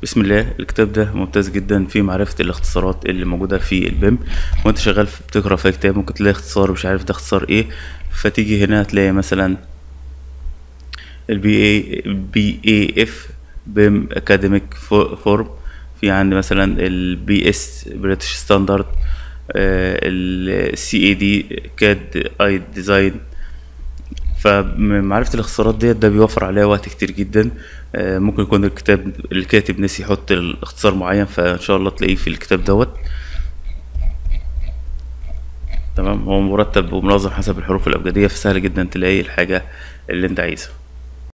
بسم الله الكتاب ده ممتاز جدا في معرفة الاختصارات اللي موجودة في البيم وانت شغال في- بتقرا في كتاب ممكن تلاقي اختصار مش عارف ده اختصار ايه فتيجي هنا تلاقي مثلا البي اي بي اي اف بيم اكاديميك فورم في عندي مثلا البي اس بريتش ستاندرد السي اي دي كاد اي ديزاين فمعرفة الاختصارات ديت ده بيوفر عليها وقت كتير جدا آه، ممكن يكون الكتاب الكاتب نسي يحط الاختصار معين فان شاء الله تلاقيه في الكتاب دوت تمام هو مرتب ومنظم حسب الحروف الأبجدية فسهل جدا تلاقي الحاجة اللي انت عايزها